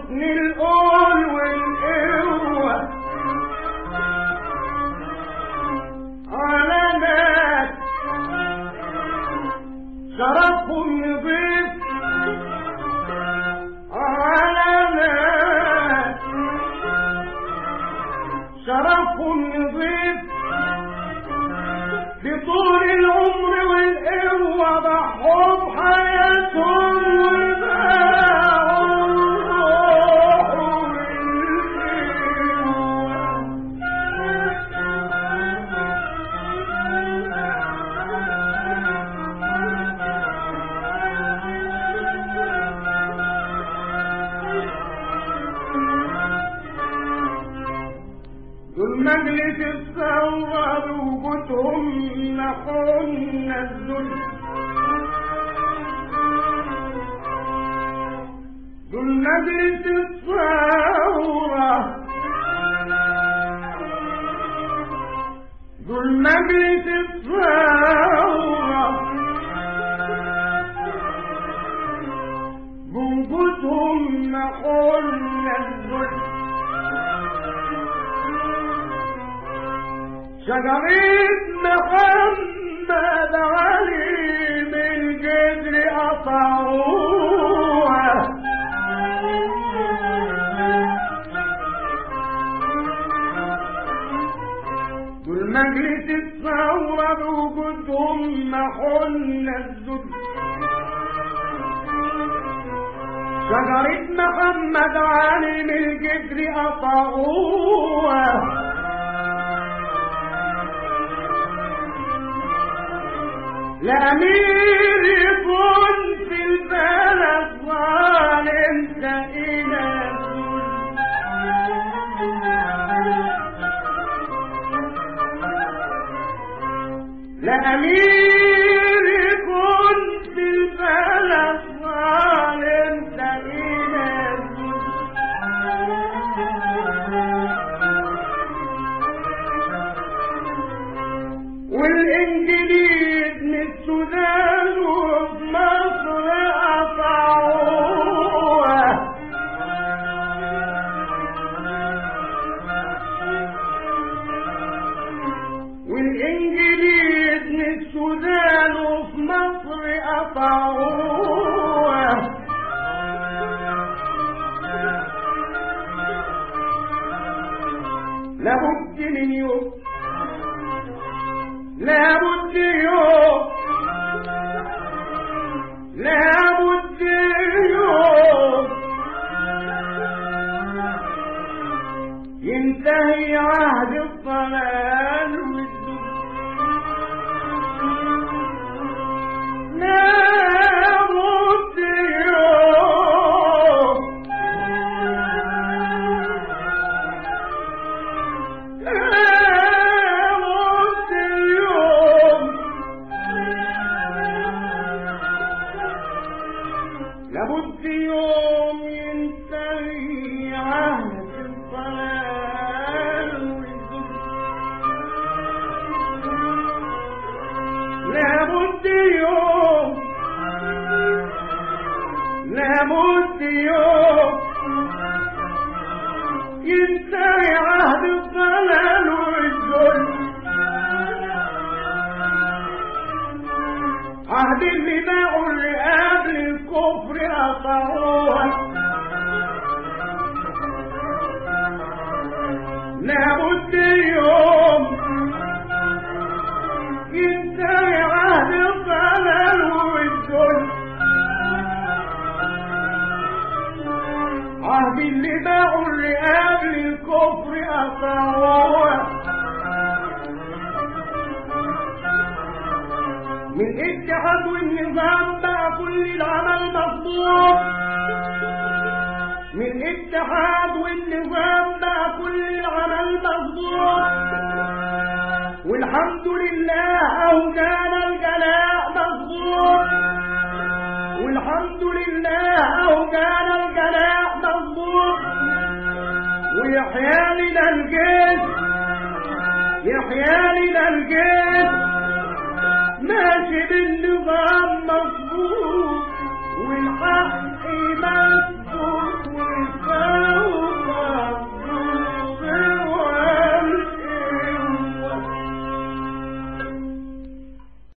حسن القول والقوة على ناس شرفهم نضيف على ناس شرفهم نضيف بطول العمر والقوة ضحوا بحياتهم وباعوا الروح والقوة دول مجلس الثورة بوجودهم نحونا الذل دول مجلس الثورة دول مجلس الثورة بوجودهم نحونا الذل شجرة محمد علي من جدر قطعوها دول مجلس الثورة بوجودهم محن الذل شجرة محمد علي من الجدر قطعوها لأمير يكون في البلد ظالم سئنا لأمير يكون في البلد ظالم سئنا والانجليز من السودان وفي مصر قطعوها والانجليز من السودان وفي مصر قطعوها لابد من يوم لابد يوم لابد يوم ينتهي عهد الضلال والذل لابد يوم لابد يوم لابد يوم ينتهي عهد الضلال والذل لابد يوم لابد يوم ينتهي عهد الضلال والذل عهد اللي باعوا اللي قبل الكفر قطعوها لابد يوم ينتهي عهد الضلال والذل عهد اللي باعوا اللي قبل الكفر قطعوها من اتحاد والنظام بقى كل العمل مظبوط من اتحاد والنظام بقى كل العمل مظبوط والحمد لله اهو كان الجلاء مظبوط والحمد لله اهو كان الجلاء مظبوط ويحيى لنا الجيش يحيى لنا الجيش ماشي بالنظام مظبوط